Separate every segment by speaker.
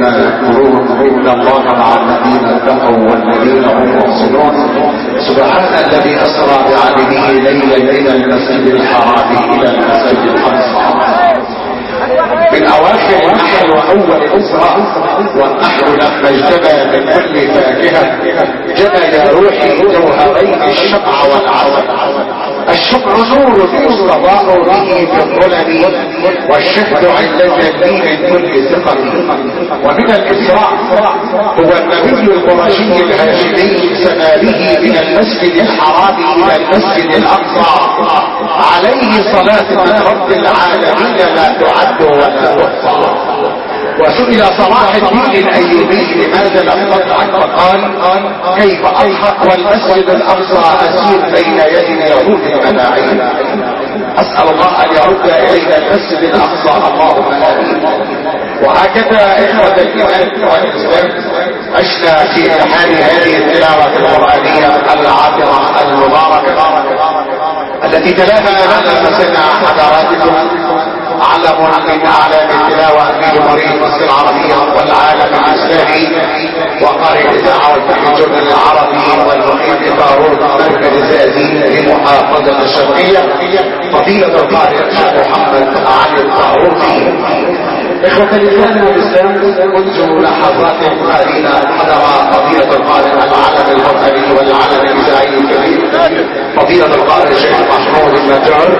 Speaker 1: إن القرون إن الله مع الذين اتقوا والذين هم محسنون سبحان الذي أسرى بعبده ليلا إلى المسجد الحرام إلى المسجد الأقصى من اواخر النحل واول اسرى والنحل لما اجتبى من كل فاكهه جنى يا روحي جوهرين الشمع والعسل الشمع نور يستضاء به في الظلم والشهد عند الجنين من كل ثقل ومن الاسراء هو النبي القرشي الهاشمي سما به من المسجد الحرام الى المسجد الاقصى عليه صلاه من رب العالمين لا تعد ولا تحصى وسئل صلاح الدين الايوبي لماذا لم تطعن فقال كيف اضحك والمسجد الاقصى اسير بين يد يهود الملاعين اسال الله ان يرد الينا المسجد الاقصى اللهم امين وهكذا اخوه الايمان والاسلام عشنا في امتحان هذه التلاوه القرانيه العاطره المباركه التي تلاها على مسمع حضراتكم علم من اعلام التلاوه في جمهوريه مصر العربيه والعالم الاسلامي وقارئ الاذاعه والتلفزيون العربي والمقيم بفاروق مركز الزقازيق لمحافظه الشرقيه فضيله القارئ الشيخ محمد علي الفاروقي إخوة الإيمان والإسلام منذ لحظات قليلة حضر فضيلة القارئ العالم الوطني والعالم الإذاعي الكبير فضيلة القارئ الشيخ محمود النجار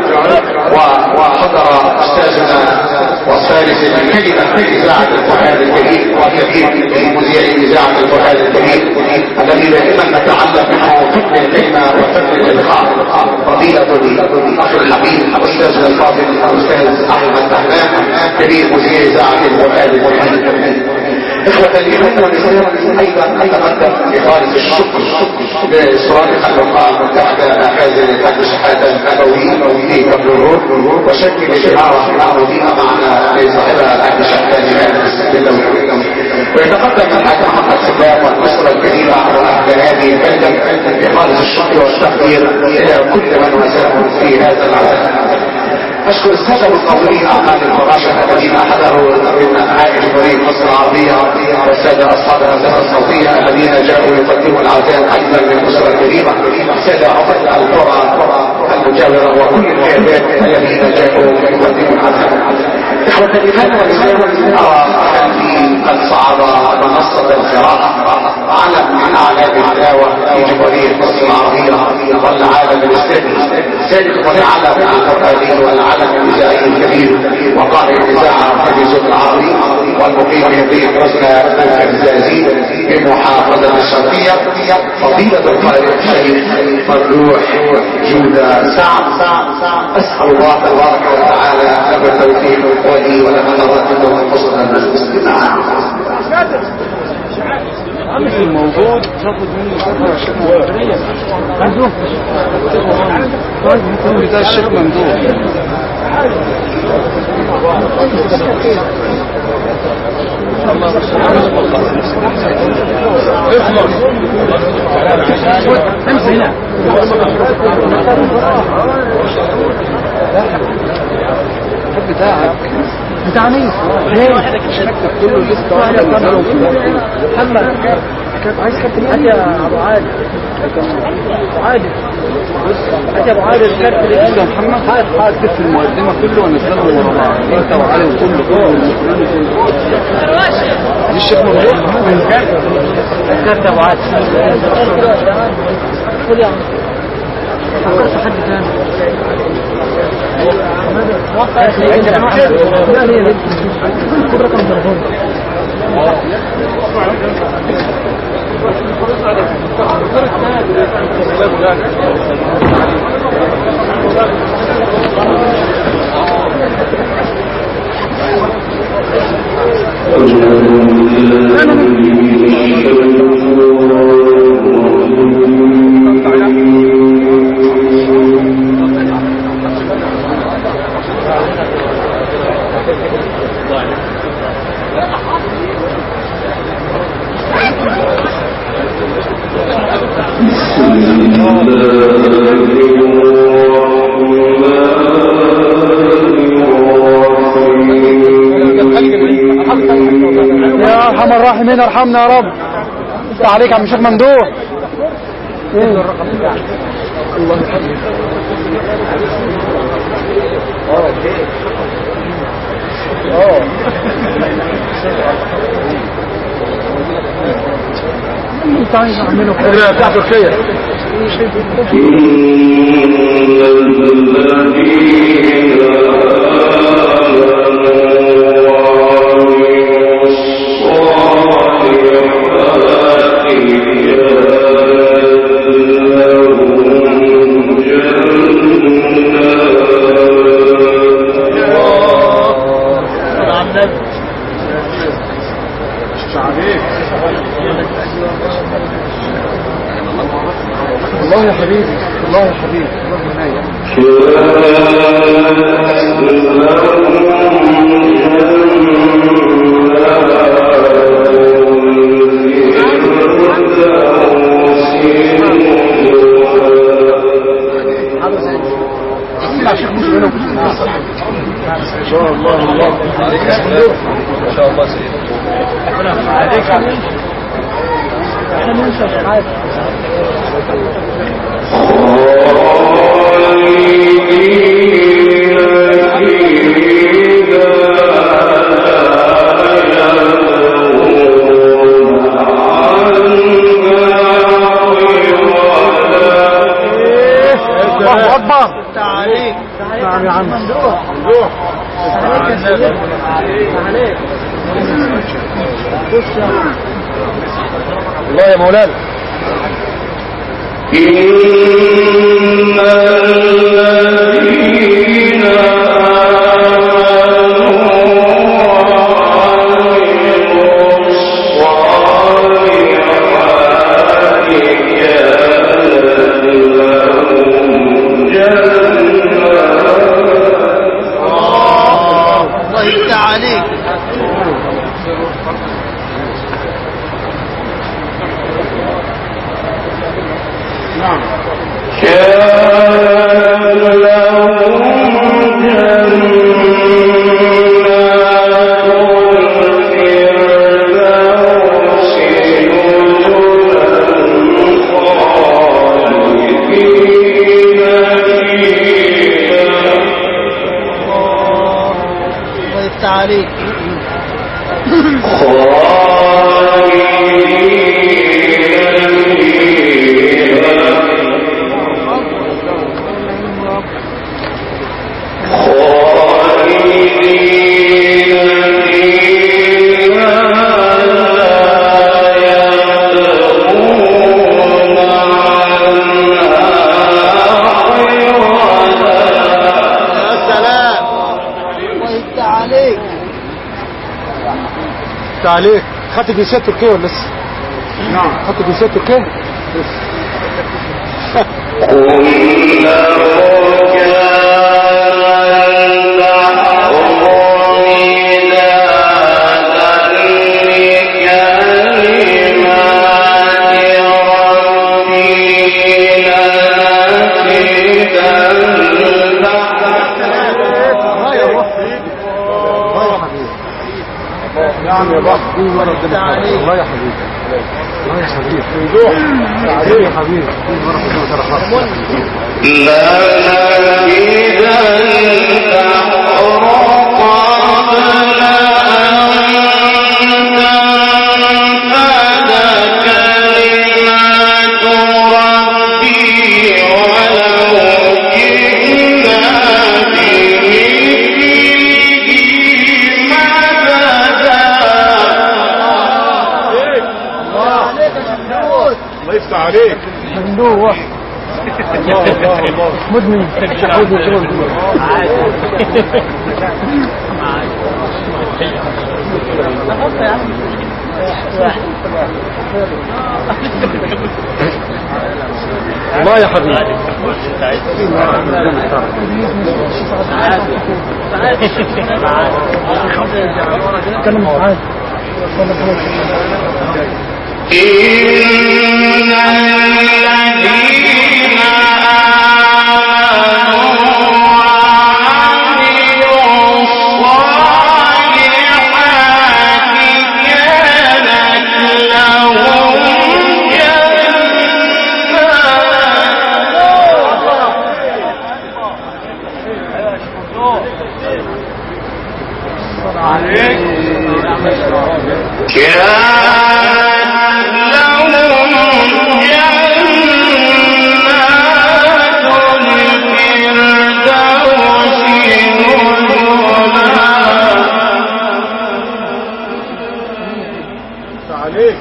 Speaker 1: وحضر أستاذنا والثالث الكلمة في إذاعة القرآن الكريم وكبير مذيع إذاعة القرآن الكريم الذي دائما نتعلم منه فن الكلمة وفن الإلقاء فضيلة الأخ الحبيب أستاذنا الفاضل الأستاذ أحمد بهلان كبير مذيع إذاعة القرآن الكريم إخوة الإيمان والإسلام أيضا أتقدم بخالص الشكر لإصرار اللقاء المتحدة مخازن الحج الشهادة النبوي في كبرور وشكل شعارة معروضين معنا لصاحبها الحج الشهادة النبوي ويتقدم الحاج محمد سلام والأسرة الكريمة وأهل هذه البلدة بخالص الشكر والتقدير إلى كل من وساهم في هذا العمل أشكر السادة المصورين أعمال المراشدة الذين حضروا من أنحاء جمهورية مصر العربية والسادة أصحاب الهندسة الصوتية الذين جاءوا يقدموا العزاء أيضا للأسرة الكريمة السادة عقد القرى المجاورة وكل القيادات الذين جاءوا يقدموا العزاء إخوة الإيمان والإسلام أرى في قد صعد منصة القراءة علم من أعلام الدعوة في جمهورية مصر العربية والعالم الإسلامي ذلك ونعلم القرآني والعالم الإذاعي الكبير وقارئ الإذاعة التلفزيون العربي والمقيم في حسنى الزازي بمحافظة الشرقية فضيلة القارئ الشيخ ممدوح جودة سعد أسأل الله تبارك وتعالى له التوفيق ولي ولحضراتكم حسن المسلمين
Speaker 2: مش الموجود تاخد منه فترة الشيخ ممدوح ممدوح بتاع الشيخ ممدوح امس هنا بتاعك بتاع مين؟ ليه؟ مكتب كله لسه واحدة محمد عايز كابتن هات يا ابو عادل ابو عادل هات يا ابو عادل الكارت اللي يا محمد هات هات كتف المقدمه كله ونزله ورا بعض انت وعلي وكله كله دي الشيخ ممدوح من الكارت الكارت يا ابو عادل خد يا عم فكرت حد تاني خد رقم تليفون ارحم الراحمين ارحمنا يا رب افتح عليك يا عم الشيخ ممدوح ايه الرقم بتاعك الله يخليك اه اه انت عايز اعمله كده بتاع تركيا الله يا حبيبي الله يا حبيبي الله ينايم يا شيخ مش هنا ان شاء الله الله
Speaker 3: ما شاء الله سيدي
Speaker 2: احنا ننسى حاجه الله اكبر
Speaker 3: تعاليك
Speaker 2: نعم يا عم
Speaker 3: عليك يا سيدي
Speaker 2: عليك خش يا عم الله يا مولانا
Speaker 1: إن الذين
Speaker 3: الله يفتح عليك
Speaker 1: كان لهم
Speaker 3: الله يفتح عليك يا سلام الله يفتح عليك
Speaker 2: تعليق خدت جنسية تركيا ولا لسه؟ نعم خدت جنسية تركيا؟ الله يا حبيبي نعم يا بابا دي مرة قدام الله يا حبيبي الله يا حبيبي وضوح تعالي يا حبيبي دي مرة قدام
Speaker 4: الله يفتح عليك
Speaker 2: ممدوح الله الله الله مدمن شحود وشغل الله يا حبيبي اتكلم معاك
Speaker 1: إن الذين آمنوا وعملوا الصالحات
Speaker 4: عليك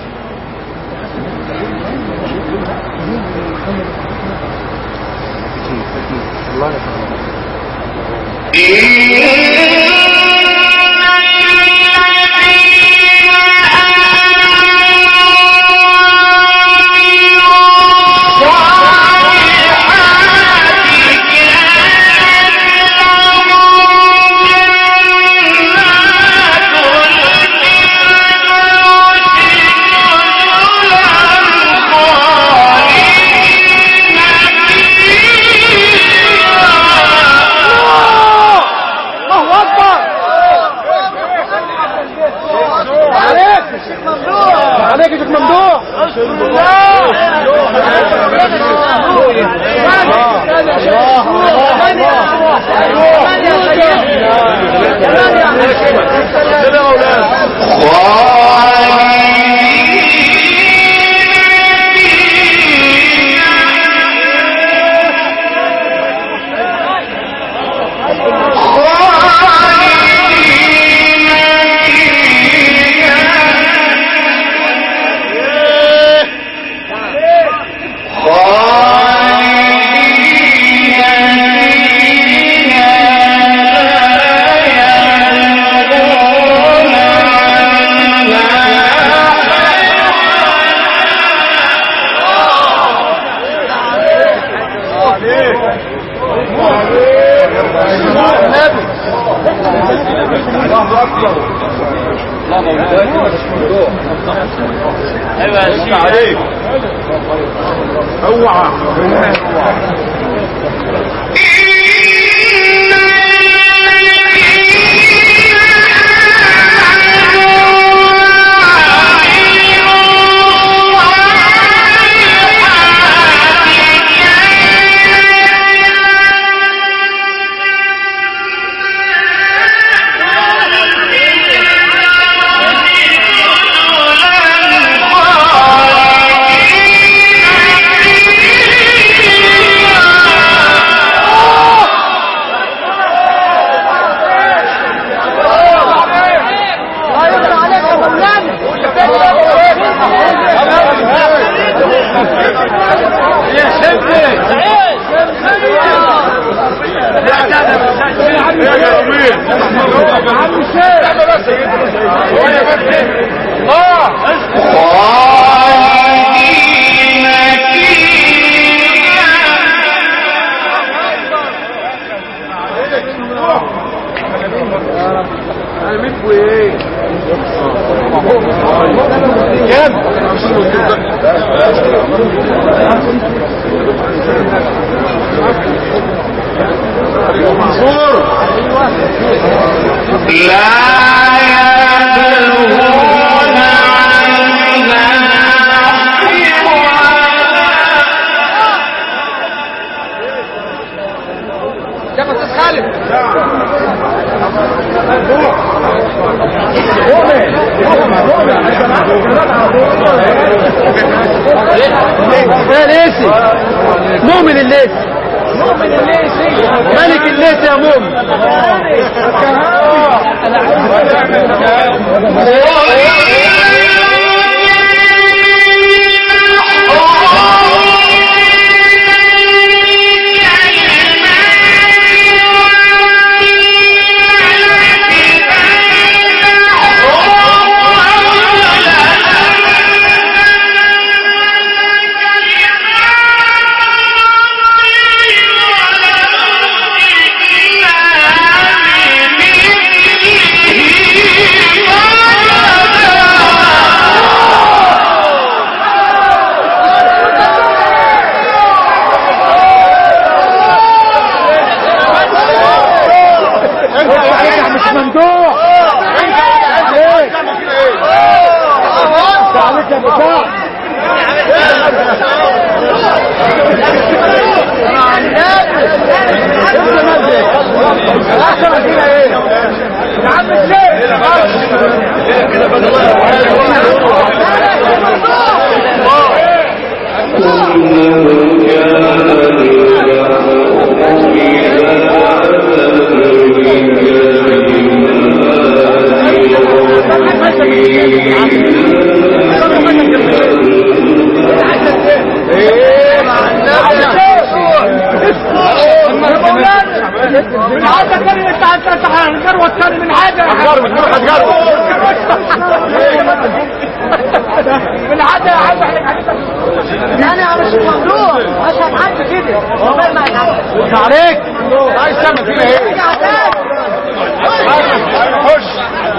Speaker 2: الله اكبر عليك عليك يا شيخ ممدوح
Speaker 4: كده يا مولانا ايوه عليك اوعى
Speaker 2: الله يرضى عليك يا مولانا
Speaker 4: يا جميل
Speaker 2: عم الشيخ شيخ استاذ خالد ده ليسي مؤمن الليسي مؤمن الليسي ملك الليسي يا مؤمن
Speaker 5: Thank you.
Speaker 2: من عادة كان انت انت هنجروة كان من عادة من عادة يا عم احنا انا مش ممنوع عشان حد كده والله ما انا
Speaker 4: عليك عايز تعمل فينا ايه خش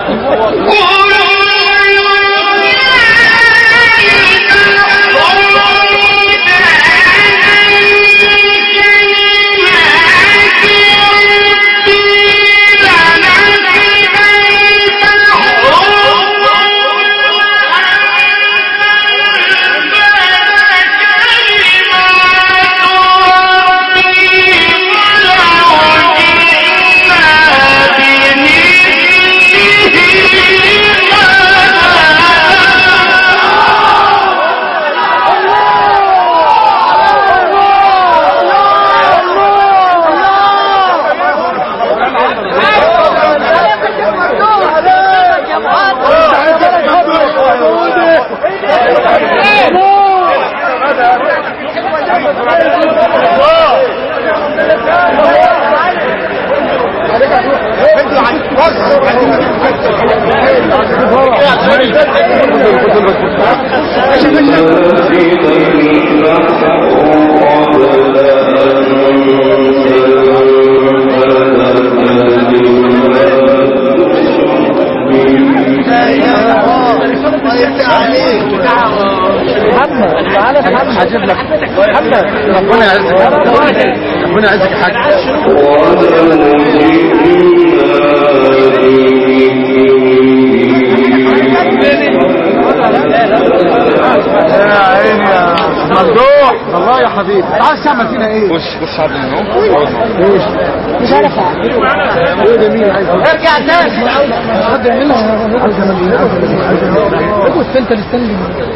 Speaker 3: الله يفتح عليك
Speaker 2: محمد تعالى محمد هجيب لك محمد
Speaker 4: ربنا يعزك ربنا يعزك يا حاج يا عيني يا ممدوح الله يا حبيبي عايز تعمل فينا ايه خش خش عبد اهو
Speaker 2: مش عارف ايه ده مين عايز ارجع تاني حد يعملها ابو السنت الاستنلي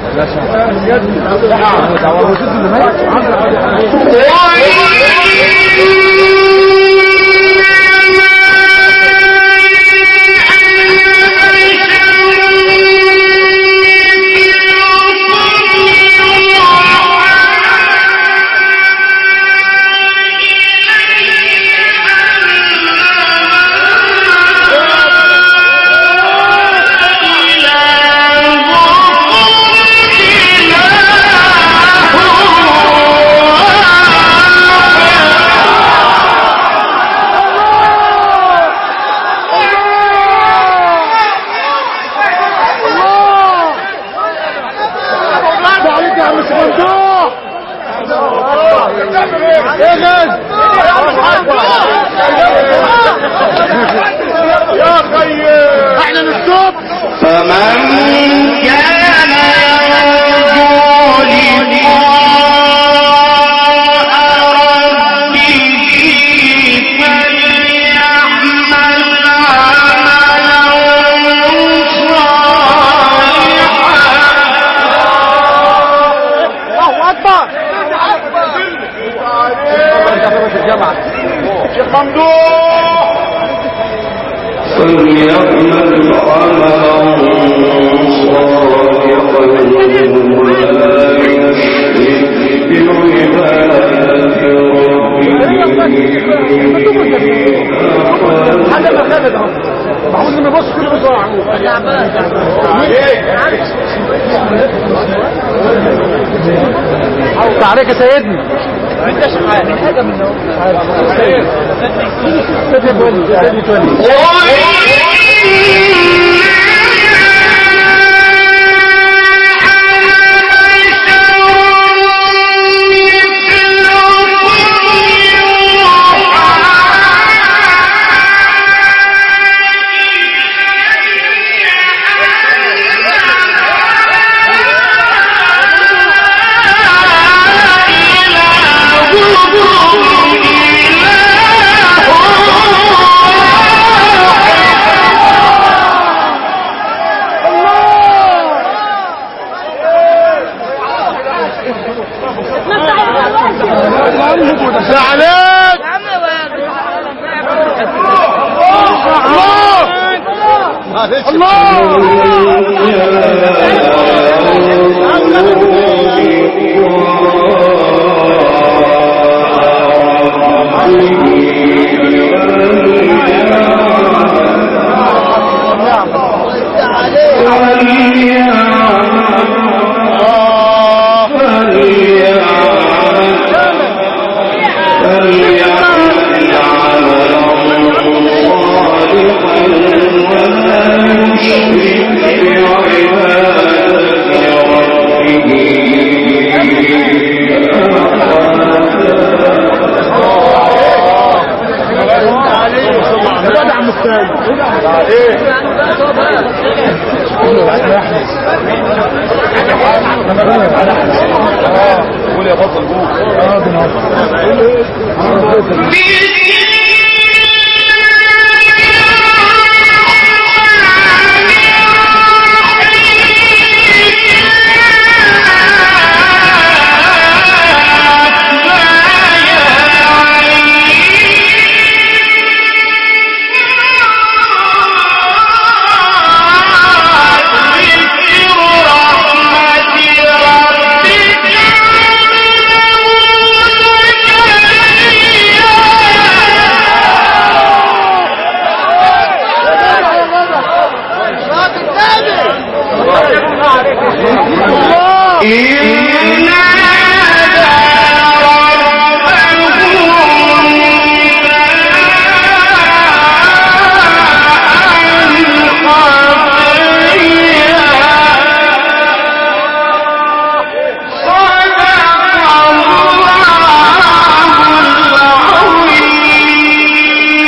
Speaker 2: عليك يا عم ممدوح ايه غاز
Speaker 4: يا خيي
Speaker 2: احنا نصوب
Speaker 1: فمن كان يرجو لقاء ربه فليعمل عملا صالحا
Speaker 2: الله اكبر
Speaker 4: شيخ ممدوح
Speaker 1: فليعمل عملا صالحا ولا يشرك بعبادة ربه
Speaker 2: حاجه ما خدت اهو محمود لما يبص كل بص عليك عليك يا سيدنا انت شحال حاجه من
Speaker 1: إله
Speaker 4: قول يا بطل قول
Speaker 3: صلاة النبي
Speaker 1: إنا